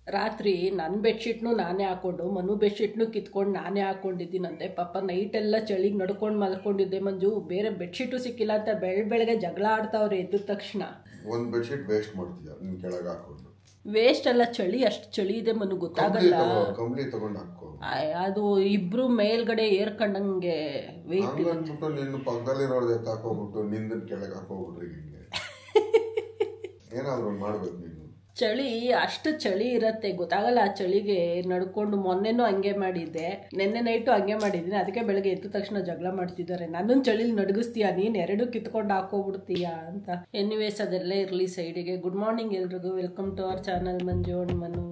ರಾತ್ರಿ ನನ್ನ ಬೆಡ್ಶೀಟ್ನು ನಾನೇ ಹಾಕೊಂಡು ಮನು ಬೆಡ್ಶೀಟ್ನು ಕಿತ್ಕೊಂಡು ನಾನೇ ಹಾಕೊಂಡಿದ್ದೀನಂತೆ ಪಾಪ ನೈಟ್ ಎಲ್ಲ ಚಳಿಗೆ ನಡ್ಕೊಂಡು ಮಲ್ಕೊಂಡಿದ್ದೆ ಮಂಜು ಬೇರೆ ಬೆಡ್ಶೀಟು ಸಿಕ್ಕಿಲ್ಲ ಅಂತ ಬೆಳ ಬೆಳಗ್ಗೆ ಜಗಳ ಆಡ್ತಾವ್ರೆ ಎದ್ದ ತಕ್ಷಣ ಒಂದು ಬೆಡ್ಶೀಟ್ ವೇಸ್ಟ್ ಮಾಡ್ತೀಯ ನಿನ್ ಕೆಳಗೆ ಹಾಕೊಂಡು ವೇಸ್ಟ್ ಅಲ್ಲ ಚಳಿ ಅಷ್ಟು ಚಳಿ ಇದೆ ಮನು ಕಂಪ್ಲಿ ಗೊತ್ತಾಗಲ್ಲ ತಗೋ ಕಂಪ್ಲಿ ತಗೊಂಡು ಹಾಕೋ ಆಯ್, ಅದು ಇಬ್ರು ಮೇಲ್ಗಡೆ ಏರ್ಕೊಂಡಂಗೆ ವೆಯ್ಟ್ ಹಂಗ ಅಂದ್ಬಿಟ್ಟು ನಿನ್ನ ಪಕ್ಕದಲ್ಲಿರೋರ್ದು ಎತ್ತು ಹಾಕೋಗ್ಬಿಟ್ಟು ನಿಂದನ್ ಕೆಳಗೆ ಹಾಕೋಗ್ಬಿಟ್ರಿ ಹಿಂಗೆ ಏನಾದ್ರು ಒಂದ್ ಮಾಡ್ಬೇಕು ನೀನು ಚಳಿ ಅಷ್ಟು ಚಳಿ ಇರತ್ತೆ ಗೊತ್ತಾಗಲ್ಲ ಆ ಚಳಿಗೆ ನಡ್ಕೊಂಡು ಮೊನ್ನೆನೂ ಹಂಗೆ ಮಾಡಿದ್ದೆ ನಿನ್ನೆ ನೈಟು ಹಂಗೆ ಮಾಡಿದ್ದೀನಿ ಅದಕ್ಕೆ ಬೆಳಗ್ಗೆ ಎದ್ದ ತಕ್ಷಣ ಜಗಳ ಮಾಡ್ತಿದ್ದಾರೆ ನನ್ನನ್ನು ಚಳಿಲಿ ನಡಗಿಸ್ತೀಯ ನೀನು ಎರಡು ಕಿತ್ಕೊಂಡು ಹಾಕೋಬಿಡ್ತೀಯ ಅಂತ ಎನಿವೇಸ್ ಅದೆಲ್ಲ ಇರಲಿ ಸೈಡಿಗೆ ಗುಡ್ ಮಾರ್ನಿಂಗ್ ಎಲ್ರಿಗೂ welcome to our channel Manju and Manu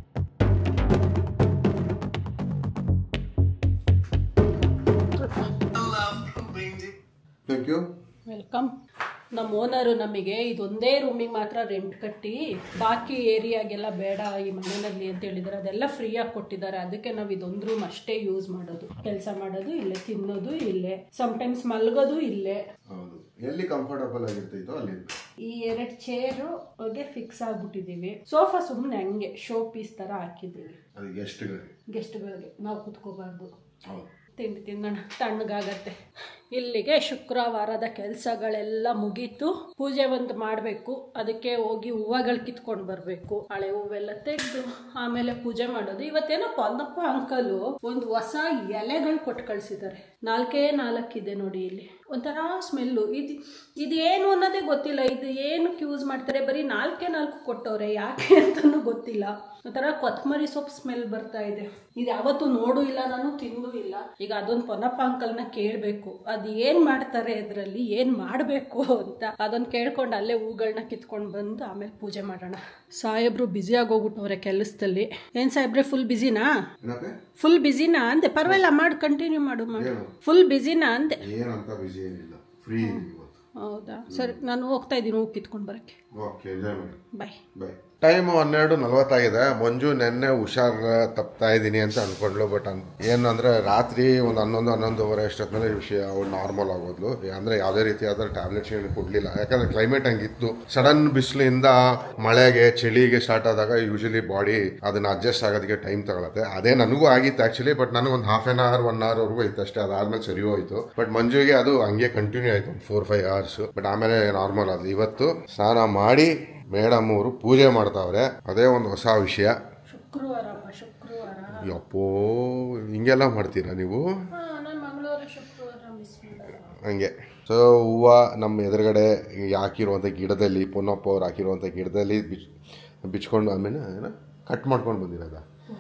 thank you welcome ನಮ್ಮ ಓನರು ನಮಗೆ ಇದೊಂದೇ ರೂಮಿಗೆ ಮಾತ್ರ ರೆಂಟ್ ಕಟ್ಟಿ ಬಾಕಿ ಏರಿಯಾಗೆಲ್ಲ ಬೇಡ ಈ ಮನೆಯಲ್ಲಿ ಅಂತ ಹೇಳಿದ್ದಾರೆ ಅದೆಲ್ಲ ಫ್ರೀಯಾಗಿ ಕೊಟ್ಟಿದ್ದಾರೆ ಅದಕ್ಕೆ ನಾವು ಇದೊಂದು ರೂಮ್ ಅಷ್ಟೇ ಯೂಸ್ ಮಾಡೋದು ಕೆಲಸ ಮಾಡೋದು ಇಲ್ಲೇ ತಿನ್ನೋದು ಇಲ್ಲೇ ಸಮ್ಟೈಮ್ಸ್ ಮಲ್ಗೋದು ಇಲ್ಲೇ ಹೌದು ಎಲ್ಲಿ ಕಂಫರ್ಟಬಲ್ ಆಗಿರ್ತೈತೋ ಅಲ್ಲಿ ಈ ಎರಡು ಚೇರು ಗೆ ಫಿಕ್ಸ್ ಆಗ್ಬಿಟ್ಟಿದೀವಿ ಸೋಫಾ ಸುಮ್ಮನೆ ಹಂಗೆ ಶೋ ಪೀಸ್ ತರ ಹಾಕಿದ್ದೀವಿ ಅದು ಗೆಸ್ಟ್ಗಳಿಗೆ ಗೆಸ್ಟ್ಗಳಿಗೆ ನಾವು ಕುತ್ಕೋಬಾರ್ದು ಹೌದು ತಿಂಡಿ ತಿನ್ನೋಣ ತಣ್ಣಗಾಗತ್ತೆ ಇಲ್ಲಿಗೆ ಶುಕ್ರವಾರದ ಕೆಲಸಗಳೆಲ್ಲ ಮುಗೀತು ಪೂಜೆ ಒಂದು ಮಾಡಬೇಕು ಅದಕ್ಕೆ ಹೋಗಿ ಹೂವಗಳು ಕಿತ್ಕೊಂಡು ಬರಬೇಕು ಹಳೆ ಹೂವೆಲ್ಲ ತೆಗೆದು ಆಮೇಲೆ ಪೂಜೆ ಮಾಡೋದು ಇವತ್ತೇನೋ ಪೊನ್ನಪ್ಪ ಅಂಕಲು ಒಂದು ಹೊಸ ಎಲೆಗಳು ಕೊಟ್ಟು ಕಳಿಸಿದ್ದಾರೆ ನಾಲ್ಕೇ ನಾಲ್ಕಿದೆ ನೋಡಿ ಇಲ್ಲಿ ಒಂಥರ ಸ್ಮೆಲ್ಲು ಇದು ಇದೇನು ಅನ್ನೋದೇ ಗೊತ್ತಿಲ್ಲ ಇದು ಏನಕ್ಕೆ ಯೂಸ್ ಮಾಡ್ತಾರೆ ಬರೀ ನಾಲ್ಕೇ ನಾಲ್ಕು ಕೊಟ್ಟವ್ರೆ ಯಾಕೆ ಅಂತಲೂ ಗೊತ್ತಿಲ್ಲ ಒಂಥರ ಕೊತ್ತಂಬರಿ ಸೊಪ್ಪು ಸ್ಮೆಲ್ ಬರ್ತಾ ಇದೆ ಇದು ಯಾವತ್ತೂ ನೋಡು ಇಲ್ಲ ನಾನು ತಿಂದು ಇಲ್ಲ ಈಗ ಅದೊಂದು ಪೊನ್ನಪ್ಪ ಅಂಕಲ್ನ ಕೇಳಬೇಕು ಅದು ಏನು ಮಾಡ್ತಾರೆ ಇದರಲ್ಲಿ ಏನು ಮಾಡಬೇಕು ಅಂತ ಅದನ್ನು ಕೇಳ್ಕೊಂಡು ಅಲ್ಲೇ ಹೂಗಳನ್ನ ಕಿತ್ಕೊಂಡು ಬಂದು ಆಮೇಲೆ ಪೂಜೆ ಮಾಡೋಣ ಸಾಹೇಬ್ರು ಬ್ಯುಸಿ ಆಗೋಗ್ಬಿಟ್ಟವ್ರೆ ಕೆಲಸದಲ್ಲಿ ಏನು ಸಾಹೇಬ್ರೆ ಫುಲ್ ಬ್ಯುಸಿನಾ ಏನಪ್ಪೆ ಫುಲ್ ಬ್ಯುಸಿನಾ ಅಂದೆ ಪರವಾಗಿಲ್ಲ ಮಾಡಿ ಕಂಟಿನ್ಯೂ ಮಾಡು ಮಾಡು ಏನು ಫುಲ್ ಬ್ಯುಸಿನಾ ಅಂದೆ ಏನಂತ ಬಿಸಿ ಏನಿಲ್ಲ ಫ್ರೀ ಇವತ್ತು ಹೌದಾ ಸರಿ ನಾನು ಹೋಗ್ತಾ ಇದ್ದೀನಿ ಹೂ ಕಿತ್ಕೊಂಡು ಬರೋಕ್ಕೆ ಓಕೆ ಎಂಜಾಯ್ ಮಾಡಿ ಬಾಯ್ ಬಾಯ್ ಟೈಮ್ ಹನ್ನೆರಡು ನಲ್ವತ್ತಾಗಿದೆ ಮಂಜು ನೆನ್ನೆ ಹುಷಾರ್ ತಪ್ತಾ ಇದ್ದೀನಿ ಅಂತ ಅನ್ಕೊಂಡ್ಲು ಬಟ್ ಏನು ಅಂದ್ರೆ ರಾತ್ರಿ ಒಂದು ಹನ್ನೊಂದು ಹನ್ನೊಂದುವರೆ ಅಷ್ಟೊತ್ತಿನಲ್ಲಿ ವಿಷಯ ಅವ್ಳು ನಾರ್ಮಲ್ ಆಗೋದ್ಲು ಅಂದ್ರೆ ಯಾವುದೇ ರೀತಿಯಾದ ಟ್ಯಾಬ್ಲೆಟ್ಸ್ ಏನು ಕೊಡ್ಲಿಲ್ಲ ಯಾಕಂದ್ರೆ ಕ್ಲೈಮೇಟ್ ಹಂಗಿತ್ತು ಸಡನ್ ಬಿಸಿಲಿಂದ ಮಳೆಗೆ ಚಳಿಗೆ ಸ್ಟಾರ್ಟ್ ಆದಾಗ ಯೂಶಲಿ ಬಾಡಿ ಅದನ್ನ ಅಡ್ಜಸ್ಟ್ ಆಗೋದಕ್ಕೆ ಟೈಮ್ ತಗೊಳತ್ತೆ ಅದೇ ನನಗೂ ಆಗಿತ್ತು ಆಕ್ಚುಲಿ ಬಟ್ ನನಗೆ ಒಂದು half an hour one hour ವರೆಗೂ ಇತ್ತು ಅಷ್ಟೇ ಅದಾದ್ಮೇಲೆ ಸರಿ ಹೋಯ್ತು ಬಟ್ ಮಂಜುಗೆ ಅದು ಹಂಗೆ ಕಂಟಿನ್ಯೂ ಆಯ್ತು ಫೋರ್ ಫೈವ್ ಅವರ್ಸ್ ಬಟ್ ಆಮೇಲೆ ನಾರ್ಮಲ್ ಅದು ಇವತ್ತು ಸ್ನಾನ ಮಾಡಿ ಮೇಡಮ್ ಅವರು ಪೂಜೆ ಮಾಡ್ತಾವ್ರೆ ಅದೇ ಒಂದು ಹೊಸ ವಿಷಯ ಶುಕ್ರವಾರಪ್ಪ ಶುಕ್ರವಾರ ಯಪ್ಪೋ ಹಿಂಗೆಲ್ಲ ಮಾಡ್ತೀರಾ ನೀವು ನಾನು ಮಂಗಳವಾರ ಶುಕ್ರವಾರ ಮಿಸ್ ಮಾಡಲ್ಲ ಹಂಗೆ ಸೊ ಹೂವು ನಮ್ಮ ಎದುರುಗಡೆ ಹಾಕಿರುವಂಥ ಗಿಡದಲ್ಲಿ ಪೊನ್ನಪ್ಪ ಅವ್ರು ಹಾಕಿರುವಂಥ ಗಿಡದಲ್ಲಿ ಬಿಚ್ ಬಿಚ್ಕೊಂಡು ಆಮೇಲೆ ಏನ ಕಟ್ ಮಾಡ್ಕೊಂಡು ಬಂದಿರೋದ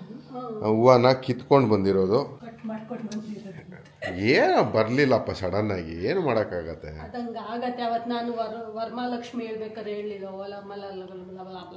ಹೂವನ್ನ ಕಿತ್ಕೊಂಡು ಬಂದಿರೋದು ಕಟ್ ಮಾಡ್ಕೊಂಡು ಬಂದಿರೋದು ಏನು ಬರಲಿಲ್ಲಪ್ಪ ಸಡನ್ ಆಗಿ ಏನು ಮಾಡೋಕ್ಕಾಗತ್ತೆ ಅದಂಗ ಆಗತ್ತೆ ಅವತ್ತು ನಾನು ವರ ವರಮಹಾಲಕ್ಷ್ಮಿ ಹೇಳ್ಬೇಕಾದ್ರೆ ಹೇಳಿಲ್ಲ ಓಲ ಮಲ ಅಂತ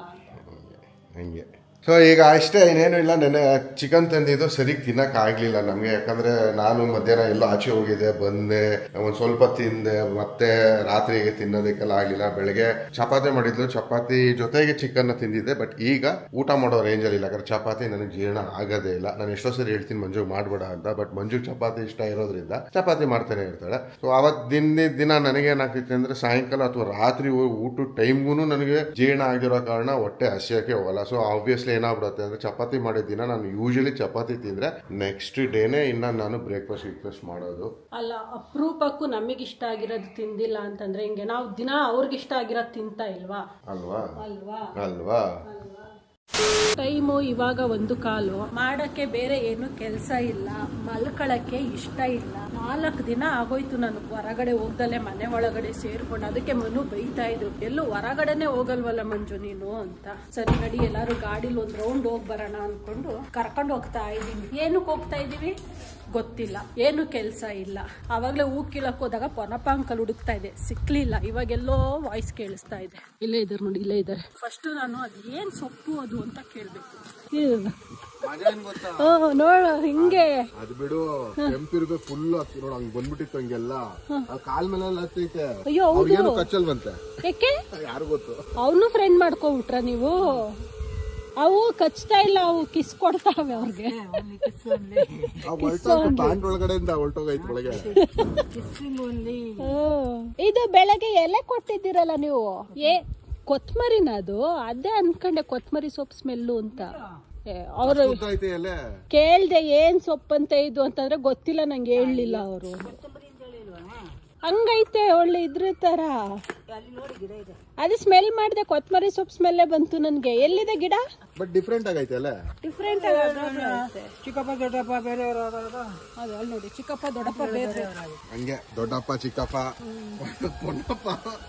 ಹಂಗೆ ಸೊ ಈಗ ಅಷ್ಟೇ ಇನ್ನೇನು ಇಲ್ಲ ನೆನೆ ಚಿಕನ್ ತಂದಿದ್ದು ಸರಿಗೆ ತಿನ್ನಕ್ ಆಗ್ಲಿಲ್ಲ ನಮ್ಗೆ ಯಾಕಂದ್ರೆ ನಾನು ಮಧ್ಯಾಹ್ನ ಎಲ್ಲೋ ಆಚೆ ಹೋಗಿದ್ದೆ ಬಂದೆ ಒಂದ್ ಸ್ವಲ್ಪ ತಿಂದೆ ಮತ್ತೆ ರಾತ್ರಿಗೆ ತಿನ್ನೋದಕ್ಕೆಲ್ಲ ಆಗ್ಲಿಲ್ಲ ಬೆಳಗ್ಗೆ ಚಪಾತಿ ಮಾಡಿದ್ಲು ಚಪಾತಿ ಜೊತೆಗೆ ಚಿಕನ್ ತಿಂದಿದ್ದೆ ಬಟ್ ಈಗ ಊಟ ಮಾಡೋ ರೇಂಜಲ್ಲಿ ಇಲ್ಲ ಯಾಕಂದ್ರೆ ಚಪಾತಿ ನನಗೆ ಜೀರ್ಣ ಆಗೋದೇ ಇಲ್ಲ ನಾನು ಎಷ್ಟೋ ಸರಿ ಹೇಳ್ತೀನಿ ಮಂಜು ಮಾಡ್ಬೇಡ ಅಂತ ಬಟ್ ಮಂಜು ಚಪಾತಿ ಇಷ್ಟ ಇರೋದ್ರಿಂದ ಚಪಾತಿ ಮಾಡ್ತಾನೆ ಇರ್ತಾಳೆ ಸೊ ಅವತ್ ದಿನ ದಿನ ನನಗೆ ಏನಾಗ್ತಿತ್ತು ಅಂದ್ರೆ ಸಾಯಂಕಾಲ ಅಥವಾ ರಾತ್ರಿ ಊಟದ ಟೈಮ್ಗೂ ನನಗೆ ಜೀರ್ಣ ಆಗಿರೋ ಕಾರಣ ಹೊಟ್ಟೆ ಹಸಿಯಕ್ಕೆ ಹೋಗಲ್ಲ ಸೊ ಆಬ್ವಿಯಸ್ಲಿ ಏನಾಗ್ಬಿಡುತ್ತೆ ಅಂದ್ರೆ ಚಪಾತಿ ಮಾಡಿದ ದಿನ ನಾನು ಯೂಶಲಿ ಚಪಾತಿ ತಿಂದ್ರೆ ನೆಕ್ಸ್ಟ್ ಡೇನೆ ಇನ್ನ ನಾನು ಬ್ರೇಕ್ಫಾಸ್ಟ್ ಗಿಕ್ಫಾಸ್ಟ್ ಮಾಡೋದು ಅಲ್ಲ ಅಪರೂಪಕ್ಕೂ ನಮಗಿಷ್ಟ ಆಗಿರೋದು ತಿಂದಿಲ್ಲ ಅಂತಂದ್ರೆ ಹಿಂಗೆ ನಾವು ದಿನ ಅವ್ರಿಗಿಷ್ಟ ಆಗಿರೋದು ತಿಂತಾ ಇಲ್ವಾ ಅಲ್ವಾ ಅಲ್ವಾ ಅಲ್ವಾ ಟೈಮು ಇವಾಗ ಒಂದು ಕಾಲು ಮಾಡಕ್ಕೆ ಬೇರೆ ಏನು ಕೆಲಸ ಇಲ್ಲ ಮಲ್ಕೊಳಕ್ಕೆ ಇಷ್ಟ ಇಲ್ಲ ನಾಲ್ಕು ದಿನ ಆಗೋಯ್ತು ನಾನು ಹೊರಗಡೆ ಹೋಗ್ದಲೆ ಮನೆ ಒಳಗಡೆ ಸೇರ್ಕೊಂಡು ಅದಕ್ಕೆ ಮನು ಬೈತಾ ಇದ್ರು ಎಲ್ಲೂ ಹೊರಗಡೆನೆ ಹೋಗಲ್ವಲ್ಲ ಮಂಜು ನೀನು ಅಂತ ಸರಿ ನಡಿ ಎಲ್ಲಾರು ಗಾಡಿಲಿ ಒಂದ್ ರೌಂಡ್ ಹೋಗ್ ಬರೋಣ ಅನ್ಕೊಂಡು ಕರ್ಕೊಂಡು ಹೋಗ್ತಾ ಇದೀನಿ ಏನಕ್ಕೆ ಹೋಗ್ತಾ ಇದೀವಿ ಗೊತ್ತಿಲ್ಲ ಏನು ಕೆಲಸ ಇಲ್ಲ ಆವಾಗಲೇ ಹೂ ಕೀಳಕ್ ಹೋದಾಗ ಪೊನಪ್ಪ ಅಂಕಲ್ ಹುಡುಕ್ತಾ ಇದೆ ಸಿಕ್ಲಿಲ್ಲ ಇವಾಗೆಲ್ಲೋ ವಾಯ್ಸ್ ಕೇಳಿಸ್ತಾ ಇದೆ ಇಲ್ಲೇ ಇದ್ದಾರೆ ನೋಡಿ ಇಲ್ಲೇ ಇದ್ದಾರೆ ಫಸ್ಟ್ ನಾನು ಅದು ಏನ್ ಸೊಪ್ಪು ಅದು ಅಂತ ಕೇಳ್ಬೇಕು ನೋಡ ಹಿಂಗೆ ಅದು ಬಿಡು ಕೆಂಪಿರ್ಬೇಕು ಫುಲ್ ನೋಡ ಹಂಗ್ ಬಂದ್ಬಿಟ್ಟಿತ್ತು ಹಂಗೆಲ್ಲ ಕಾಲ್ ಮೇಲೆ ಹತ್ತೈತೆ ಅಯ್ಯೋ ಹೌದು ಏನು ಕಚ್ಚಲ್ವಂತೆ ಯಾಕೆ ಯಾರು ಗೊತ್ತು ಅವನು ಫ್ರೆಂಡ್ ಮಾಡ್ಕೊಬಿಟ್ರ ನೀವು ಅವು ಕಚ್ತಾ ಇಲ್ಲ ಅವು ಕಿಸ್ ಕೊಡ್ತಾವೆ ಅವ್ರಿಗೆ ಪ್ಯಾಂಟ್ ಒಳಗಡೆಯಿಂದ ಹೊರಟೋಗೈತೆ ಒಳಗೆ ಹ್ಮ್. ಇದು ಬೆಳಗ್ಗೆ ಎಲೆ ಕೊಟ್ಟಿದ್ದೀರಲ್ಲ ನೀವು ಏ ಕೊತ್ಮರಿನ ಅದು ಅದೇ ಅನ್ಕೊಂಡೆ ಕೊತ್ಮರಿ ಸೊಪ್ಪು ಸ್ಮೆಲ್ಲು ಅಂತ ಅವರು ಗೊತ್ತಾಯ್ತೆ ಅಲ್ಲೇ ಕೇಳ್ದೆ ಏನ್ ಸೊಪ್ಪಂತ ಇದು ಅಂತಂದ್ರೆ ಗೊತ್ತಿಲ್ಲ ನಂಗೆ ಹೇಳಲಿಲ್ಲ ಅವರು ಹಂಗೈತೆ ಒಳ್ಳೆ ಇದ್ರ ತರ ಅದು ಸ್ಮೆಲ್ ಮಾಡಿದೆ ಕೊತ್ಮರಿ ಸೊಪ್ಪು ಸ್ಮೆಲ್ಲೇ ಬಂತು ನನ್ಗೆ ಎಲ್ಲಿದೆ ಗಿಡ ಬಟ್ ಡಿಫ್ರೆಂಟ್ ಆಗೈತೆ ಅಲ್ಲೇ ಡಿಫ್ರೆಂಟ್ ಚಿಕ್ಕಪ್ಪ ದೊಡ್ಡಪ್ಪ ಬೇರೆಯವರು ಅದು ಅಲ್ಲಿ ನೋಡಿ ಚಿಕ್ಕಪ್ಪ ದೊಡ್ಡಪ್ಪ ಬೇರೆ ಹಂಗೆ ದೊಡ್ಡಪ್ಪ ಚಿಕ್ಕಪ್ಪ ಪೊನ್ನಪ್ಪ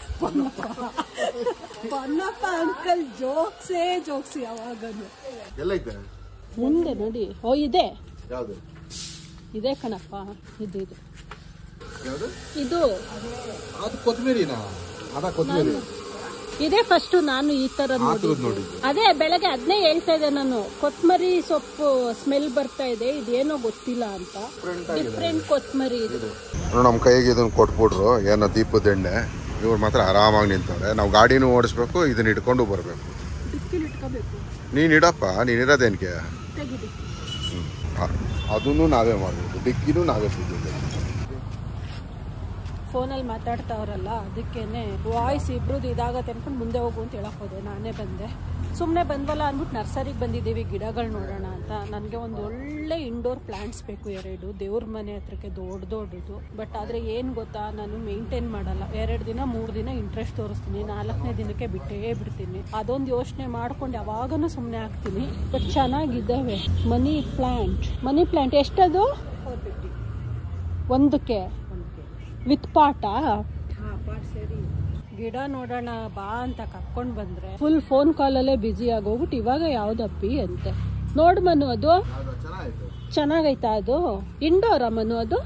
ಪನ್ನಪ್ಪ ಅಂಕಲ್ ಜೋಕ್ಸೇ ಜೋಕ್ಸಿ ಯಾವಾಗನು ಎಲ್ಲೈತೆ ಮುಂದೆ ನೋಡಿ ಓ ಇದೆ ಯಾವ್ದು ಇದೆ ಕಣಪ್ಪ ಇದು ಇದು ಯಾವ್ದು ಇದು ಅದು ಕೊತ್ಮಿರಿನಾ ಅದ ಕೊತ್ಮಿರಿ ಇದೇ ಫಸ್ಟ್ ನಾನು ಈ ತರ ನೋಡಿ ನೋಡಿದ್ದು ಅದೇ ಬೆಳಗ್ಗೆ ಅದನ್ನೇ ಹೇಳ್ತಾ ಇದ್ದೆ ನಾನು ಕೊತ್ಮರಿ ಸೊಪ್ಪು ಸ್ಮೆಲ್ ಬರ್ತಾ ಇದೆ ಇದೇನೋ ಗೊತ್ತಿಲ್ಲ ಅಂತ ಡಿಫ್ರೆಂಟ್ ಕೊತ್ಮರಿ ಇದು ನೋಡು, ನಮ್ಮ ಕೈಗೆ ಇದನ್ನ ಕೊಟ್ಬಿಟ್ರು ಏನೋ ದೀಪದ ಎಣ್ಣೆ ಇವ್ರು ಮಾತ್ರ ಆರಾಮಾಗಿ ನಿಂತವ್ರೆ ನಾವು ಗಾಡಿನೂ ಓಡಿಸ್ಬೇಕು ಇದನ್ನ ಇಟ್ಕೊಂಡು ಬರಬೇಕು ಡಿಕ್ಕಿಲಿ ಇಟ್ಕೋಬೇಕು ನೀನು ಇಡಪ್ಪ ನೀನು ಇರೋದೇನಕ್ಕೆ ತೆಗಿ ಡಿಕ್ಕಿ ಅದನ್ನು ನಾವೇ ಮಾಡಬೇಕು ಡಿಕ್ಕಿನೂ ನಾವೇ ಸಿಗ್ಬೇಕು ಫೋನಲ್ಲಿ ಮಾತಾಡ್ತಾವ್ರಲ್ಲ ಅದಕ್ಕೇನೆ ವಾಯ್ಸ್ ಇಬ್ರದ್ದು ಇದಾಗತ್ತೆ ಅನ್ಕೊಂಡು ಮುಂದೆ ಹೋಗು ಅಂತ ಹೇಳಕ್ ಹೋದೆ ನಾನೇ ಬಂದೆ ಸುಮ್ಮನೆ ಬಂದ್ವಲ್ಲ ಅಂದ್ಬಿಟ್ಟು ನರ್ಸರಿಗೆ ಬಂದಿದ್ದೀವಿ ಗಿಡಗಳು ನೋಡೋಣ ಅಂತ ನನಗೆ ಒಂದು ಒಳ್ಳೆ ಇಂಡೋರ್ ಪ್ಲಾಂಟ್ಸ್ ಬೇಕು ಎರಡು ದೇವ್ರ ಮನೆ ಹತ್ರಕ್ಕೆ ದೊಡ್ಡ ದೊಡ್ಡದು ಬಟ್ ಆದರೆ ಏನು ಗೊತ್ತಾ ನಾನು ಮೇಂಟೈನ್ ಮಾಡಲ್ಲ ಎರಡು ದಿನ ಮೂರು ದಿನ ಇಂಟ್ರೆಸ್ಟ್ ತೋರಿಸ್ತೀನಿ ನಾಲ್ಕನೇ ದಿನಕ್ಕೆ ಬಿಟ್ಟೇ ಬಿಡ್ತೀನಿ ಅದೊಂದು ಯೋಚನೆ ಮಾಡ್ಕೊಂಡು ಯಾವಾಗನೂ ಸುಮ್ಮನೆ ಆಗ್ತೀನಿ ಬಟ್ ಚೆನ್ನಾಗಿದ್ದಾವೆ ಮನಿ ಪ್ಲಾಂಟ್ ಮನಿ ಪ್ಲಾಂಟ್ ಎಷ್ಟದು ಒಂದಕ್ಕೆ ವಿತ್ ಪಾಟಾ ಗಿಡ ನೋಡೋಣ ಬಾ ಅಂತ ಕರ್ಕೊಂಡ್ ಬಂದ್ರೆ ಫುಲ್ ಫೋನ್ ಕಾಲಲ್ಲೇ ಬ್ಯುಸಿ ಆಗೋಗ್ಬಿಟ್ಟು ಇವಾಗ ಯಾವ್ದಪ್ಪಿ ಅಂತೆ ನೋಡ್ ಮನು ಅದು ಚೆನ್ನಾಗಿತ್ತು ಚೆನ್ನಾಗೈತಾ ಅದು ಇಂಡೋರ ಮನು ಅದು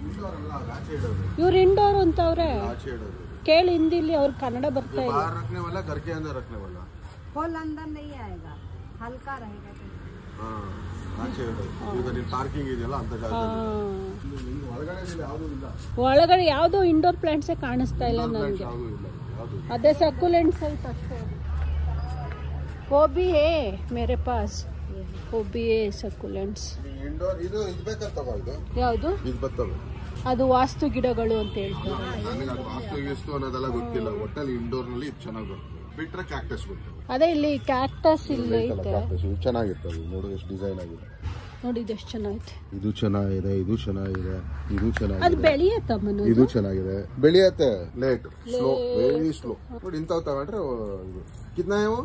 ಇವ್ರು ಇಂಡೋರ್ ಅಂತವ್ರೆ ಆಚೆ ಇಡೋದು ಕೇಳಿ ಹಿಂದಿಲಿ ಅವ್ರ ಕನ್ನಡ ಬರ್ತಾ ಇಲ್ಲ बाहर रखने वाला घर के अंदर रखने वाला फुल अंदर नहीं आएगा हल्का रहेगा तो। ಹಾಂ ಆಚೆ ಇಡೋದು ಈಗ ನೀನು ಪಾರ್ಕಿಂಗ್ ಇದೆಯಲ್ಲ ಅಂತ ಜಾಗ ಆ, ಒಳಗಡೆ ಯಾವುದೂ ಇಲ್ಲ ಒಳಗಡೆ ಯಾವ್ದೋ ಇಂಡೋರ್ ಪ್ಲಾಂಟ್ಸೇ ಕಾಣಿಸ್ತಾ ಇಲ್ಲ ನನಗೆ ಯಾವುದೂ ಇಲ್ಲ ಯಾವುದು ಅದೇ ಸಕ್ಯುಲೆಂಟ್ಸ್ ಐತೆ ಅಷ್ಟೇ वो भी है मेरे पास वो भी है ಸಕ್ಯುಲೆಂಟ್ಸ್ ಇಂಡೋರ್ ಇದು ಇದು ಬೇಕಾದ ತಗೋ ಇದು ಯಾವುದು ಇದು ಬರ್ತವೆ ಅದು ವಾಸ್ತು ಗಿಡಗಳು ಅಂತ ಹೇಳ್ತಾರೆ ನನಗೆ ಅದು ವಾಸ್ತು ಗೀಸ್ತು ಅನ್ನೋದೆಲ್ಲ ಗೊತ್ತಿಲ್ಲ ಒಟ್ಟಲ್ಲಿ ಇಂಡೋರ್ ನಲ್ಲಿ ಇದು ಚೆನ್ನಾಗಿ ಬರ್ತದೆ ಬಿಟ್ರೆ ಕ್ಯಾಕ್ಟಸ್ ಬರ್ತವೆ ಅದೇ ಇಲ್ಲಿ ಕ್ಯಾಕ್ಟಸ್ ಇಲ್ಲಿ ಐತೆ ಕ್ಯಾಕ್ಟಸ್ ಇದು ಚೆನ್ನಾಗಿರ್ತದೆ ನೋಡು ಎಷ್ಟು ಡಿಸೈನ್ ಆಗಿದೆ ನೋಡಿ ಇದು ಎಷ್ಟು ಚೆನ್ನಾಗೈತೆ ಇದು ಚೆನ್ನಾಗಿದೆ ಇದು ಚೆನ್ನಾಗಿದೆ ಇದು ಅದು ಚೆನ್ನಾಗಿದೆ ಬೆಳೆಯತ್ತಮ್ಮನ ಇದು ಚೆನ್ನಾಗಿದೆ ಬೆಳೆಯತ್ತೆ ಲೇಟ್ ಸ್ಲೋ ವೆರಿ ಸ್ಲೋ ನೋಡಿ ಇಂಥವು ತಗೊಂಡ್ರೆ ಇದು ಕಿತ್ನಾ ಇವು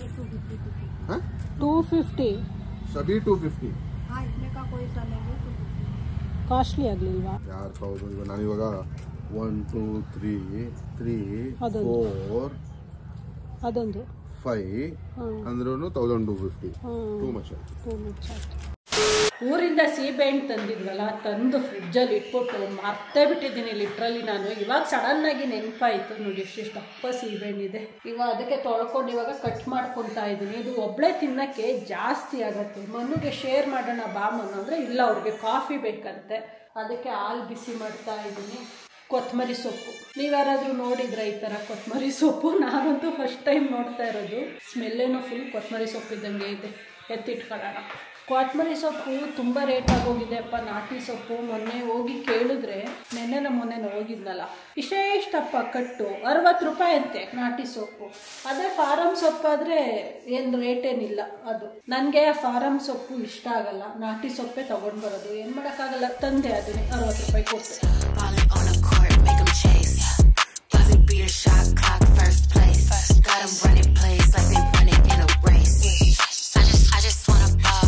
हाँ ಟೂ ಫಿಫ್ಟಿ ಸಬಿ ಟೂ ಫಿಫ್ಟಿ हाँ इसमें का कोई सा लेंगे तो ಕಾಸ್ಟ್ಲಿ ಆಗ್ಲಿಲ್ವಾ ಯಾರು ಹೌದು ಇವಾಗ ನಾನು ಇವಾಗ ಒನ್ ಟೂ ತ್ರೀ ತ್ರೀ ಅದೊಂದು. ಫೋರ್ ಅದೊಂದು ಫೈವ್ ಹ್ಮ್. ಅಂದ್ರೂ thousand two fifty hmm. Too much too much ಆಯ್ತು ಊರಿಂದ ಸೀಬೆಹಣ್ಣು ತಂದಿದ್ವಲ್ಲ ತಂದು ಫ್ರಿಡ್ಜಲ್ಲಿ ಇಟ್ಬಿಟ್ಟು ಮರ್ತೇ ಬಿಟ್ಟಿದ್ದೀನಿ ಲಿಟ್ರಲಿ ನಾನು ಇವಾಗ ಸಡನ್ ಆಗಿ ನೆನಪಾಯಿತು ನೋಡಿ ಎಷ್ಟೆಷ್ಟು ಅಪ್ಪ ಸೀಬೆಹಣ್ಣಿದೆ ಇವಾಗ ಅದಕ್ಕೆ ತೊಳ್ಕೊಂಡು ಇವಾಗ ಕಟ್ ಮಾಡ್ಕೊತಾ ಇದ್ದೀನಿ ಇದು ಒಬ್ಳೆ ತಿನ್ನಕ್ಕೆ ಜಾಸ್ತಿ ಆಗತ್ತೆ ಮನುಗೆ ಶೇರ್ ಮಾಡೋಣ ಬಾ ಮನು ಅಂದರೆ ಇಲ್ಲ ಅವ್ರಿಗೆ ಕಾಫಿ ಬೇಕಂತೆ ಅದಕ್ಕೆ ಹಾಲು ಬಿಸಿ ಮಾಡ್ತಾ ಇದ್ದೀನಿ ಕೊತ್ತಂಬರಿ ಸೊಪ್ಪು ನೀವ್ಯಾರಾದ್ರೂ ನೋಡಿದ್ರ ಈ ಥರ ಕೊತ್ತಂಬರಿ ಸೊಪ್ಪು ನಾನಂತೂ ಫಸ್ಟ್ ಟೈಮ್ ನೋಡ್ತಾ ಇರೋದು ಸ್ಮೆಲ್ಲೇನೋ ಫುಲ್ ಕೊತ್ತಂಬರಿ ಸೊಪ್ಪು ಇದ್ದಂಗೆ ಇದೆ ಎತ್ತಿಟ್ಕೊಳ್ಳೋಣ ಕೊತ್ತಂಬರಿ ಸೊಪ್ಪು ತುಂಬ ರೇಟ್ ಆಗೋಗಿದೆಪ್ಪ ನಾಟಿ ಸೊಪ್ಪು ಮೊನ್ನೆ ಹೋಗಿ ಕೇಳಿದ್ರೆ ನೆನ್ನೆ ನಮ್ಮ ಮೊನ್ನೆ ಹೋಗಿದ್ನಲ್ಲ ಇಷ್ಟೇ ಇಷ್ಟಪ್ಪ ಕಟ್ಟು ಅರವತ್ತು ರೂಪಾಯಿ ಅಂತೆ ನಾಟಿ ಸೊಪ್ಪು ಅದೇ ಫಾರಂ ಸೊಪ್ಪಾದರೆ ಏನು ರೇಟ್ ಏನಿಲ್ಲ ಅದು ನನಗೆ ಫಾರಂ ಸೊಪ್ಪು ಇಷ್ಟ ಆಗಲ್ಲ ನಾಟಿ ಸೊಪ್ಪೇ ತಗೊಂಡು ಬರೋದು ಏನು ಮಾಡೋಕ್ಕಾಗಲ್ಲ ತಂದೆ ಅದನ್ನೇ ಅರವತ್ತು ರೂಪಾಯಿ ಕೊಟ್ಟು Ballin' on the court, make 'em chase. Buzzer beater, shot clock, first place. Got 'em running plays like they running in a race. I just, I just wanna ball.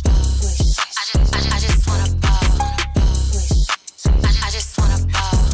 I just, I just, I just wanna ball. I just, I just wanna ball.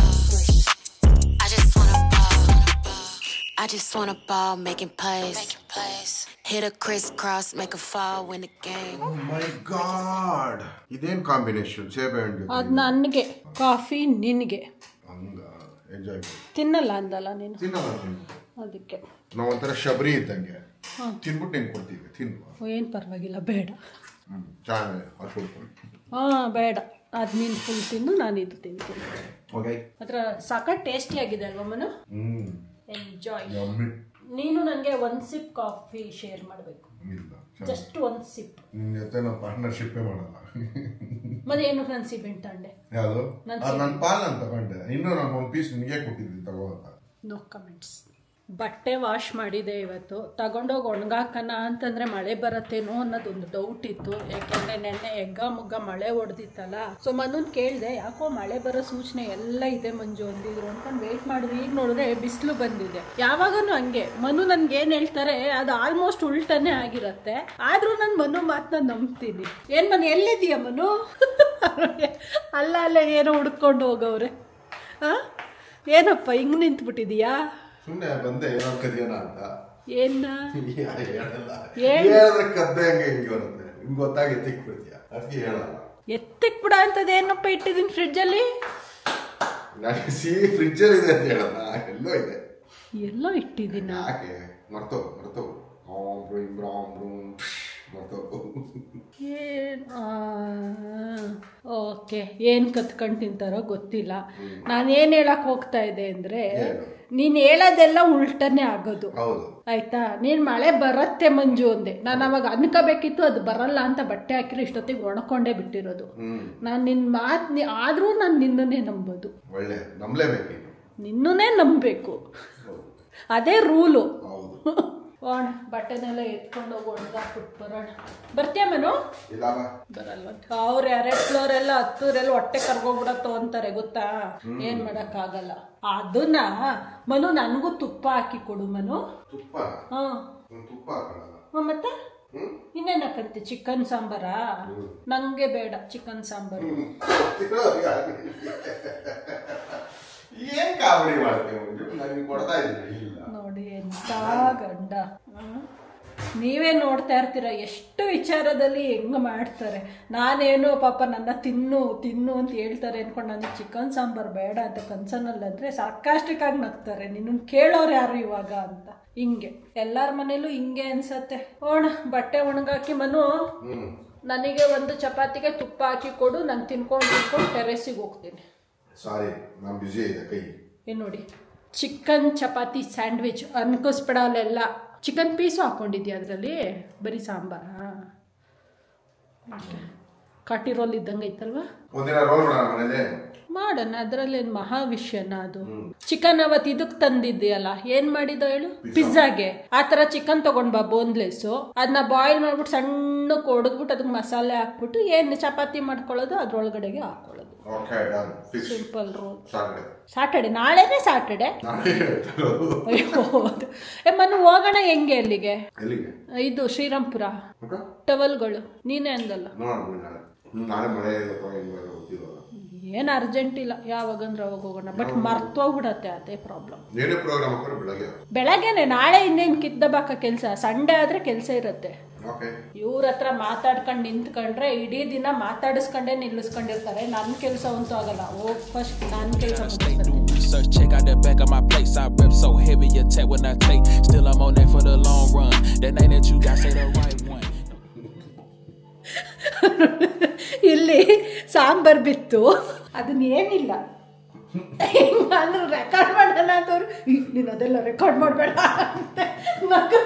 I just wanna ball. I just wanna ball, making plays. Hit a crisscross, make a fall, win the game. My god ಇದೇನ್ combination ಸೇಬೆ ಹಣ್ಣು ಅದು ನನಗೆ coffee ನಿನಗೆ ಹಂಗ enjoy ತಿನ್ನಲ್ಲ ಅಂದಲ್ಲ ನೀನು ತಿನ್ನಲ್ಲ ಅದಕ್ಕೆ ನಾವು ಒಂಥರ ಶಬರಿ ಇದ್ದಂಗೆ ತಿನ್ಬಿಟ್ಟು ನಿಂಗೆ ಕೊಡ್ತೀವಿ ತಿನ್ನುವ ಏನು ಪರವಾಗಿಲ್ಲ ಬೇಡ ಹ್ಞೂ ಚೆನ್ನಾಗಿ ಹಾಕ್ಕೊಡ್ಕೊಂಡು ಹಾಂ ಬೇಡ ಅದು ನೀನು ಫುಲ್ ತಿಂದು ನಾನು ಇದು ತಿಂತೀನಿ ಓಕೆ ಅದರ ಸಖತ್ ಟೇಸ್ಟಿಯಾಗಿದೆ ಅಲ್ವಾ ಮನು ಹ್ಞೂ ಎಂಜಾಯ್ ಯಮ್ಮಿ ನೀನು ನನಗೆ ಒಂದು ಸಿಪ್ ಕಾಫಿ ಶೇರ್ ಮಾಡಬೇಕು ಇಲ್ಲ ಜಸ್ಟ್ ಒಂದು ಸಿಪ್ ನಿನ್ನ ಜೊತೆ ನಾವು ಪಾರ್ಟ್ನರ್ಶಿಪ್ಪೇ ಮಾಡಲ್ಲ ಮತ್ತೆ ಏನು ನಾನು ಸಿಬೆಂಟ್ ತಗೊಂಡೆ ಯಾವುದು ನನ್ ಅದು ನನ್ನ ಪಾಲ್ ನಾನು ತಗೊಂಡೆ ಇನ್ನೂ ನಾನು ಒಂದು ಪೀಸ್ ನಿನಗೆ ಕೊಟ್ಟಿದ್ದೀನಿ ತಗೋ ಅಂತ ನೋ ಕಮೆಂಟ್ಸ್ ಬಟ್ಟೆ ವಾಶ್ ಮಾಡಿದೆ ಇವತ್ತು ತಗೊಂಡೋಗಿ ಒಣಗಾಕನ ಅಂತಂದ್ರೆ ಮಳೆ ಬರತ್ತೇನೋ ಅನ್ನೋದೊಂದು ಡೌಟ್ ಇತ್ತು ಯಾಕೆಂದ್ರೆ ನೆನ್ನೆ ಎಗ್ಗ ಮುಗ್ಗ ಮಳೆ ಹೊಡೆದಿತ್ತಲ್ಲ ಸೊ ಮನನ್ ಕೇಳಿದೆ ಯಾಕೋ ಮಳೆ ಬರೋ ಸೂಚನೆ ಎಲ್ಲ ಇದೆ ಮಂಜು ಅಂದಿದ್ರು ಅನ್ಕೊಂಡು ವೇಟ್ ಮಾಡಿದ್ವಿ ಈಗ ನೋಡಿದ್ರೆ ಬಿಸಿಲು ಬಂದಿದೆ ಯಾವಾಗನೂ ಹಂಗೆ ಮನು ನನ್ಗೆ ಏನ್ ಹೇಳ್ತಾರೆ ಅದು ಆಲ್ಮೋಸ್ಟ್ ಉಲ್ಟನೇ ಆಗಿರತ್ತೆ ಆದ್ರೂ ನಾನು ಮನು ಮಾತನ್ನ ನಂಬ್ತೀನಿ ಏನ್ ಮನು ಎಲ್ಲಿದೀಯ ಮನು ಅಲ್ಲ ಅಲ್ಲ ಏನೋ ಹುಡ್ಕೊಂಡು ಹೋಗವ್ರೆ ಆ ಏನಪ್ಪ ಹಿಂಗ್ ನಿಂತ್ಬಿಟ್ಟಿದೀಯಾ ಸುಮ್ಮನೆ ಬಂದೆ ಏನೋ ಕದಿಯೋಣ ಅಂತ ಏನ್ನ ಯಾ- ಹೇಳಲ್ಲ ಏನ್? ಹೇಳಿದ್ರೆ ಕದ್ದೆ ಹಂಗೆ ಹಿಂಗೆ ಬರುತ್ತೆ ಹಿಂಗೆ ಗೊತ್ತಾಗಿ ಎತ್ತಿಕ್ ಬಿಡ್ತೀಯ ಅದಕ್ಕೆ ಹೇಳಲ್ಲ ಎತ್ತಿಕ್ ಬಿಡ ಅಂತದ್ ಏನಪ್ಪ ಇಟ್ಟಿದ್ದೀನಿ ಫ್ರಿಡ್ಜಲ್ಲಿ ನನಗೆ ಸಿಹಿ ಫ್ರಿಜ್ಜಲ್ಲಿ ಇದೆ ಅಂತ ಹೇಳಲ್ಲ ಎಲ್ಲೋ ಇದೆ ಎಲ್ಲೋ ಇಟ್ಟಿದ್ದೀನ ಯಾಕೆ ಮರ್ತೋ ಮರ್ತೋ ಆಮ್ ಬ್ರೂಮ್ ಬ್ರಾಮ್ ಬ್ರೂಮ್ ಮರ್ತೋ ಏನ್ ಓಕೆ ಏನ್ ಕತ್ಕೊಂಡ್ ತಿಂತಾರೋ ಗೊತ್ತಿಲ್ಲ ನಾನು ಏನ್ ಹೇಳಕ್ ಹೋಗ್ತಾ ಇದ್ದೆ ಅಂದ್ರೆ ಏನು? ನೀನ್ ಹೇಳೋದೆಲ್ಲ ಉಲ್ಟನೇ ಆಗೋದು ಹೌದು ಆಯ್ತಾ ನೀನ್ ಮಳೆ ಬರತ್ತೆ ಮಂಜು ಅಂದೆ ನಾನು ಅವಾಗ ಅನ್ಕೋಬೇಕಿತ್ತು ಅದು ಬರಲ್ಲ ಅಂತ ಬಟ್ಟೆ ಹಾಕಿರೋ ಇಷ್ಟೊತ್ತಿಗೆ ಒಣಕೊಂಡೇ ಬಿಟ್ಟಿರೋದು ಹ್ಮ್ ನಾನು ನಿನ್ನ ಮಾತು ನೀ ಆದರೂ ನಾನು ನಿನ್ನನ್ನೇ ನಂಬೋದು ಒಳ್ಳೆ ನಂಬಲೇಬೇಕು ನೀನು ನಿನ್ನನ್ನೇ ನಂಬಬೇಕು ಹೌದು ಅದೇ ರೂಲು ಹೌದು ಓಣ ಬಟ್ಟೆನೆಲ್ಲ ಎತ್ಕೊಂಡು ಹೋಗಿ ಒಣಗಾಕ್ಬಿಟ್ಟು ಬರೋಣ ಬರ್ತೀಯ ಮನು ಇಲ್ಲ ಬಾ ಬರಲ್ವಂತ ಅವ್ರ ಎರಡ್ ಫ್ಲೋರ್ ಎಲ್ಲ ಹತ್ತೂರೆಲ್ಲ ಹೊಟ್ಟೆ ಕರ್ಗೋಗ್ಬಿಡತ್ತೋ ಅಂತಾರೆ ಗೊತ್ತಾ ಏನ್ ಮಾಡಕ್ಕಾಗಲ್ಲ ಅದನ್ನ ಮನು ನನಗೂ ತುಪ್ಪ ಹಾಕಿ ಕೊಡು ಮನು ತುಪ್ಪ ಹಾ ಹ್ಮ್, ತುಪ್ಪ ಹಾಕೊಳ್ಳಲ್ಲ ಹ್ಮ್, ಮತ್ತೆ ಹ್ಮ್ ಇನ್ನೇನ್ ಹಾಕಂತೆ ಚಿಕನ್ ಸಾಂಬಾರಾ ನಂಗೆ ಬೇಡ ಚಿಕನ್ ಸಾಂಬಾರು ಏನ್ ಕಾಮಿಡಿ ಮಾಡ್ತೇವೆ ನನಗೆ ಕೊಡ್ತಾ ಇದ್ದೀನಿ ಇಲ್ಲ ನೋಡಿ ಎಂತ ಗಂಡ ಹ್ಮ್? ನೀವೇ ನೋಡ್ತಾ ಇರ್ತೀರ ಎಷ್ಟು ವಿಚಾರದಲ್ಲಿ ಹೆಂಗ್ ಮಾಡ್ತಾರೆ ನಾನೇನೋ ಪಾಪ ನನ್ನ ತಿನ್ನು ತಿನ್ನು ಅಂತ ಹೇಳ್ತಾರೆ ಅನ್ಕೊಂಡು ನನಗೆ ಚಿಕನ್ ಸಾಂಬಾರ್ ಬೇಡ ಅಂತ ಕನ್ಸನಲ್ಲಿ ಅಂದ್ರೆ ಸಾರ್ಕಾಸ್ಟಿಕ್ ಆಗಿ ನಗ್ತಾರೆ ನಿನ್ನ ಕೇಳೋರು ಯಾರು ಇವಾಗ ಅಂತ ಹಿಂಗೆ ಎಲ್ಲಾರ ಮನೇಲೂ ಹಿಂಗೆ ಅನ್ಸತ್ತೆ ಓಣ ಬಟ್ಟೆ ಒಣಗಾಕಿ ಮನು ಹ್ಮ್ ನನಗೆ ಒಂದು ಚಪಾತಿಗೆ ತುಪ್ಪ ಹಾಕಿ ಕೊಡು ನಾನು ತಿನ್ಕೊಂಡು ತಿನ್ಕೊಂಡು ಟೆರೆಸಿಗೆ ಹೋಗ್ತೀನಿ ಸಾರಿ ನಾನು ಬ್ಯುಸಿ ಇದೆ ಕೈ ಏನ್ ನೋಡಿ ಚಿಕನ್ ಚಪಾತಿ ಸ್ಯಾಂಡ್ವಿಚ್ ಅನ್ಕೋಸ್ಬೇಡ ಅಲ್ಲೆಲ್ಲ ಚಿಕನ್ ಪೀಸು ಹಾಕೊಂಡಿದ್ಯಾ ಅದರಲ್ಲಿ ಬರೀ ಸಾಂಬಾರಾ ಕಾಟಿ ರೋಲ್ ಇದ್ದಂಗೆ ಐತಲ್ವಾ ಒಂದಿನ ರೋಲ್ ಮಾಡೋಣ ಮನೇಲಿ ಮಾಡೋಣ ಅದರಲ್ಲೇನು ಮಹಾ ವಿಷಯನ ಅದು ಚಿಕನ್ ಅವತ್ತು ಇದಕ್ಕೆ ತಂದಿದ್ದೀಯಲ್ಲ ಏನ್ ಮಾಡಿದ ಹೇಳು ಪಿಜ್ಜಾಗೆ ಆ ಥರ ಚಿಕನ್ ತಗೊಂಡ್ ಬಾ ಬೋನ್ಲೆಸ್ಸು ಅದನ್ನ ಬಾಯ್ಲ್ ಮಾಡ್ಬಿಟ್ಟು ಸಣ್ಣ ಕೊಡದ್ಬಿಟ್ಟು ಅದಕ್ಕೆ ಮಸಾಲೆ ಹಾಕ್ಬಿಟ್ಟು ಏನು ಚಪಾತಿ ಮಾಡ್ಕೊಳ್ಳೋದು ಅದ್ರೊಳಗಡೆಗೆ ಹಾಕೊಳ್ಳೋದು okay done fix simple roll Saturday Saturday ನಾಳೆನೇ ಸಾಟರ್ಡೆ ನಾಳೆ ಹೇಳ್ತಿರೋದು ಅಯ್ಯೋ ಹೌದು. ಏ ಮನು ಹೋಗೋಣ ಹೆಂಗೆ ಅಲ್ಲಿಗೆ ಎಲ್ಲಿಗೆ ಇದು ಶ್ರೀರಾಮ್ಪುರ ಓಕೆ ಟವಲ್ಗಳು ನೀನೇ ಅಂದಲ್ಲ ನೋಡೋಣ ಬಿಡಿ ನಾಳೆ ಹ್ಮ್, ನಾಳೆ ಮಳೆ ಅಥವಾ ಹೆಂಗ್ ಬರೋ ಗೊತ್ತಿರೋಲ್ಲ ಏನು ಅರ್ಜೆಂಟ್ ಇಲ್ಲ ಯಾವಾಗಂದ್ರೆ ಅವಾಗ ಹೋಗೋಣ ಬಟ್ ಮರ್ತೋಗ್ಬಿಡತ್ತೆ ಅದೇ ಪ್ರಾಬ್ಲಮ್ ಏನೇ ಪ್ರೋಗ್ರಾಮ್ ಹಾಕೋರು ಬೆಳಗ್ಗೆ ಬೆಳಗ್ಗೆನೆ ನಾಳೆ ಇನ್ನೇನು ಕಿದ್ದಬಾಕ ಕೆಲಸ ಸಂಡೇ ಆದರೆ ಕೆಲಸ ಇರುತ್ತೆ ಓಕೆ ಇವ್ರ ಹತ್ರ ಮಾತಾಡ್ಕೊಂಡು ನಿಂತ್ಕೊಂಡ್ರೆ ಇಡೀ ದಿನ ಮಾತಾಡಿಸ್ಕೊಂಡೇ ನಿಲ್ಲಿಸ್ಕೊಂಡಿರ್ತಾರೆ ನನ್ನ ಕೆಲಸ ಅಂತೂ ಆಗಲ್ಲ ಹೋಗ್ ಫಸ್ಟ್ ನನ್ನ ಕೆಲಸ ಮುಗಿಸ್ತೀನಿ Search, check out the back of my place. I rep so heavy, attack when I take. Still, I'm on that for the long run. That name that you got, say the right one. ಇಲ್ಲಿ ಸಾಂಬಾರ್ ಬಿತ್ತು ಅದನ್ನ ಏನಿಲ್ಲ ನಾನು record ಮಾಡೋಣ ಅಂತವ್ರು "ಈ, ನೀನು ಅದೆಲ್ಲ ರೆಕಾರ್ಡ್ ಮಾಡಬೇಡ ಅಂತ ನಗು.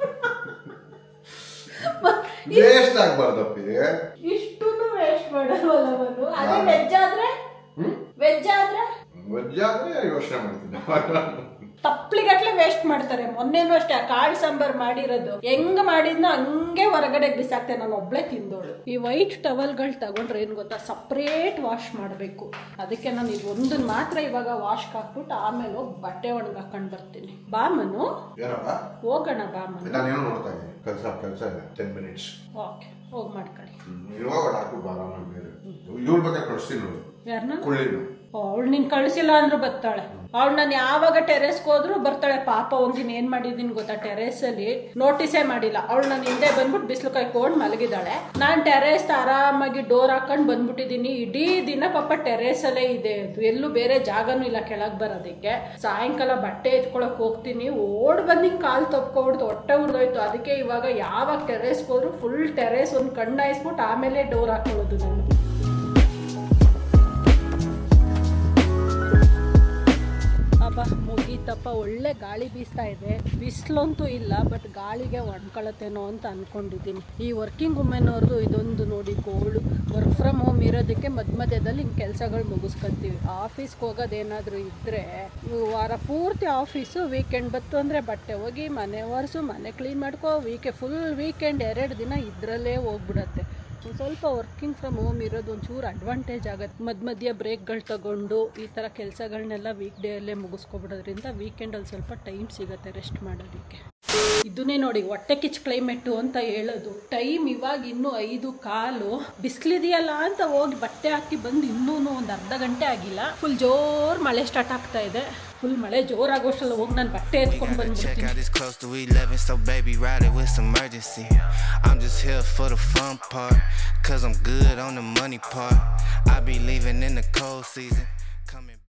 ಮ- ವೇಸ್ಟ್ ಆಗ್ಬಾರ್ದಪ್ಪಿ ಇಷ್ಟೂನು ವೇಸ್ಟ್ ಮಾಡಲ್ವಲ್ಲ ಅವನು ಅದೇ ವೆಜ್ ಆದ್ರೆ ವೆಜ್ ಆದ್ರೆ ವೆಜ್ ಆದ್ರೆ ಯೋಚನೆ ಮಾಡ್ತೀನಿ ತಪ್ಲಿಗಟ್ಲೆ ವೇಸ್ಟ್ ಮಾಡ್ತಾರೆ ಮೊನ್ನೆನೂ ಅಷ್ಟೇ ಆ ಕಾಳು ಸಾಂಬಾರ್ ಮಾಡಿರೋದು ಹೆಂಗ್ ಮಾಡಿದ್ನೋ ಹಂಗೆ ಹೊರಗಡೆ ಬಿಸಾಕ್ತೆ ನಾನು ಒಬ್ಳೆ ತಿಂದೋಳು ಈ ವೈಟ್ ಟವಲ್ಗಳು ತಗೊಂಡ್ರೆ ಏನ್ ಗೊತ್ತಾ ಸಪ್ರೇಟ್ ವಾಶ್ ಮಾಡಬೇಕು ಅದಕ್ಕೆ ನಾನು ಇದು ಒಂದನ್ನ ಮಾತ್ರ ಇವಾಗ ವಾಶ್ಗೆ ಹಾಕ್ಬಿಟ್ಟು ಆಮೇಲೆ ಹೋಗಿ ಬಟ್ಟೆ ಒಣಗಿ ಹಾಕೊಂಡು ಬರ್ತೀನಿ ಬಾಮನು ಏನಪ್ಪ ಹೋಗೋಣ ಬಾಮನು ನಾನೇನು ನೋಡ್ತಾ ಇದ್ದೀನಿ ಕೆಲಸ ಕೆಲಸ ಇದೆ ಟೆನ್ ಮಿನಿಟ್ಸ್ ಓಕೆ ಹೋಗಿ ಮಾಡ್ಕೊಳ್ಳಿ ಇವಾಗ ಹಾಕು ಬಾರ ಬೇರೆ ಇವ್ರ ಬಗ್ಗೆ ಕಳಿಸ್ತೀನಿ ನೋಡಿ ಯಾರನ್ನ ಕುಳ್ಳಿನು ಅವಳು ನೀನ್ ಕಳಿಸಿಲ್ಲ ಅಂದ್ರೂ ಬರ್ತಾಳೆ ಅವಳು ನಾನು ಯಾವಾಗ ಟೆರೆಸ್ಗೆ ಹೋದ್ರು ಬರ್ತಾಳೆ ಪಾಪ ಒಂದಿನ ಏನ್ ಮಾಡಿದೀನಿ ಗೊತ್ತಾ ಟೆರೆಸ್ ಅಲ್ಲಿ ನೋಟಿಸೇ ಮಾಡಿಲ್ಲ ಅವಳು ನಾನು ಹಿಂದೆ ಬಂದ್ಬಿಟ್ಟು ಬಿಸಿಲು ಕಾಯ್ಕೊಂಡು ಮಲಗಿದಾಳೆ ನಾನ್ ಟೆರೆಸ್ ಆರಾಮಾಗಿ ಡೋರ್ ಹಾಕೊಂಡು ಬಂದ್ಬಿಟ್ಟಿದೀನಿ ಇಡೀ ದಿನ ಪಾಪ ಟೆರೆಸ್ ಅಲ್ಲೇ ಇದೆ ಅದು ಎಲ್ಲೂ ಬೇರೆ ಜಾಗನೂ ಇಲ್ಲ ಕೆಳಗ್ ಬರೋದಕ್ಕೆ ಸಾಯಂಕಾಲ ಬಟ್ಟೆ ಎತ್ಕೊಳಕ್ ಹೋಗ್ತೀನಿ ಓಡ್ ಬಂದು ಕಾಲ್ ತಪ್ಕೊಬಿಡ್ತು ಹೊಟ್ಟೆ ಉರ್ದೋಯ್ತು ಅದಕ್ಕೆ ಇವಾಗ ಯಾವಾಗ ಟೆರೆಸ್ಗೆ ಹೋದ್ರು ಫುಲ್ ಟೆರೆಸ್ ಒಂದು ಕಣ್ಣಾಯಿಸ್ಬಿಟ್ಟು ಆಮೇಲೆ ಡೋರ್ ಹಾಕೊಳ್ಳೋದು ನಾನು ಆ ಅಪ್ಪ ಮುಗೀತಪ್ಪ ಒಳ್ಳೆ ಗಾಳಿ ಬೀಸ್ತಾ ಇದೆ ಬಿಸಿಲಂತೂ ಇಲ್ಲ ಬಟ್ ಗಾಳಿಗೆ ಒಣ್ಕೊಳತ್ತೇನೋ ಅಂತ ಅನ್ಕೊಂಡಿದ್ದೀನಿ ಈ ವರ್ಕಿಂಗ್ ವುಮೆನ್ ಅವ್ರದ್ದು ಇದೊಂದು ನೋಡಿ ಗೋಳು ವರ್ಕ್ ಫ್ರಮ್ ಹೋಮ್ ಇರೋದಕ್ಕೆ ಮಧ್ಯ ಮಧ್ಯದಲ್ಲಿ ಹಿಂಗೆ ಕೆಲಸಗಳು ಮುಗಿಸ್ಕೊತೀವಿ ಆಫೀಸ್ಗೆ ಹೋಗೋದೇನಾದರೂ ಇದ್ದರೆ ವಾರ ಪೂರ್ತಿ ಆಫೀಸು ವೀಕೆಂಡ್ ಬತ್ತು ಅಂದರೆ ಬಟ್ಟೆ ಹೋಗಿ ಮನೆ ಒರೆಸು ಮನೆ ಕ್ಲೀನ್ ಮಾಡ್ಕೋ ವೀಕೆ ಫುಲ್ ವೀಕೆಂಡ್ ಎರಡು ದಿನ ಇದರಲ್ಲೇ ಹೋಗ್ಬಿಡತ್ತೆ ಒಂದ್ ಸ್ವಲ್ಪ ವರ್ಕಿಂಗ್ ಫ್ರಮ್ ಹೋಮ್ ಇರೋದು ಒಂಚೂರು ಅಡ್ವಾಂಟೇಜ್ ಆಗುತ್ತೆ ಮಧ್ಯ ಮಧ್ಯ ಬ್ರೇಕ್ಗಳು ತಗೊಂಡು ಈ ಥರ ಕೆಲಸಗಳನ್ನೆಲ್ಲ ವೀಕ್ ಡೇಯಲ್ಲೇ ಮುಗಿಸ್ಕೊಬಿಡೋದ್ರಿಂದ ವೀಕೆಂಡಲ್ಲಿ ಸ್ವಲ್ಪ ಟೈಮ್ ಸಿಗುತ್ತೆ ರೆಸ್ಟ್ ಮಾಡೋದಕ್ಕೆ ಇದನ್ನೇ ನೋಡಿ ಹೊಟ್ಟೆ ಕಿಚ್ ಕ್ಲೈಮೇಟು ಅಂತ ಹೇಳೋದು ಟೈಮ್ ಇವಾಗ ಇನ್ನೂ ಐದು ಕಾಲು ಬಿಸಿಲಿದೆಯಲ್ಲ ಅಂತ ಹೋಗಿ ಬಟ್ಟೆ ಹಾಕಿ ಬಂದು ಇನ್ನೂ ಒಂದು ಅರ್ಧ ಗಂಟೆ ಆಗಿಲ್ಲ ಫುಲ್ ಜೋರ್ ಮಳೆ ಸ್ಟಾರ್ಟ್ ಆಗ್ತಾ ಇದೆ ಫುಲ್ ಮಳೆ ಜೋರಾಗೋಷ್ಟಲ್ಲ ಹೋಗಿ ನಾನು ಬಟ್ಟೆ ಎತ್ಕೊಂಡು Check ಬಂದ್ಬಿಡ್ತೀನಿ out, it's close to 11, so baby, ride it with some urgency. I'm just here for the fun part, cause I'm good on the money part. I be leaving in the cold season.